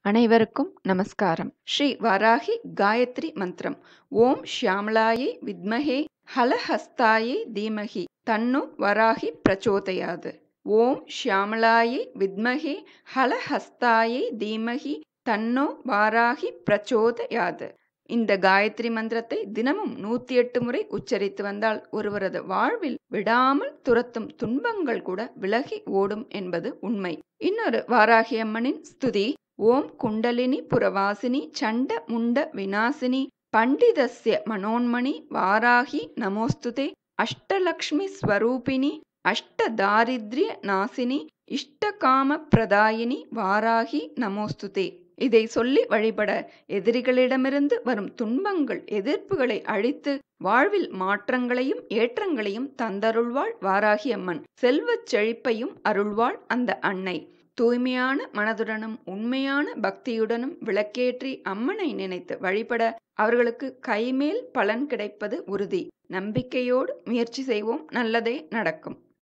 அனைவருக்கும் நமஸ்காரம் ஸ்ரீ வராகி காயத்ரி மந்திரம் ஓம் ஷியாமளாயை வித்மஹே ஹலஹஸ்தாயை தீமஹி தன்னு வராகி பிரச்சோதயாது ஓம் ஷியாமளாயை வித்மஹே ஹலஹஸ்தாயை தீமஹி தன்னோ வாராகி பிரச்சோதயாது இந்த காயத்ரி மந்திரத்தை தினமும் நூத்தி எட்டு முறை உச்சரித்து வந்தால் ஒருவரது வாழ்வில் விடாமல் துரத்தும் துன்பங்கள் கூட விலகி ஓடும் என்பது உண்மை இன்னொரு வாராகி அம்மனின் ஸ்துதி ஓம் குண்டலினி புரவாசினி சண்ட முண்ட விநாசினி பண்டிதஸ்ய மனோன்மணி வாராகி நமோஸ்துதே அஷ்டலக்ஷ்மி ஸ்வரூபிணி அஷ்டதாரித்ரிய நாசினி இஷ்டகாம பிரதாயினி வாராகி நமோஸ்துதே இதை சொல்லி வழிபட எதிரிகளிடமிருந்து வரும் துன்பங்கள் எதிர்ப்புகளை அழித்து வாழ்வில் மாற்றங்களையும் ஏற்றங்களையும் தந்தருள்வாள் வாராகி அம்மன் செல்வச் செழிப்பையும் அருள்வாள் அந்த அன்னை தூய்மையான மனதுடனும் உண்மையான பக்தியுடனும் விளக்கேற்றி அம்மனை நினைத்து வழிபட அவர்களுக்கு கைமேல் பலன் கிடைப்பது உறுதி நம்பிக்கையோடு முயற்சி செய்வோம் நல்லதே நடக்கும்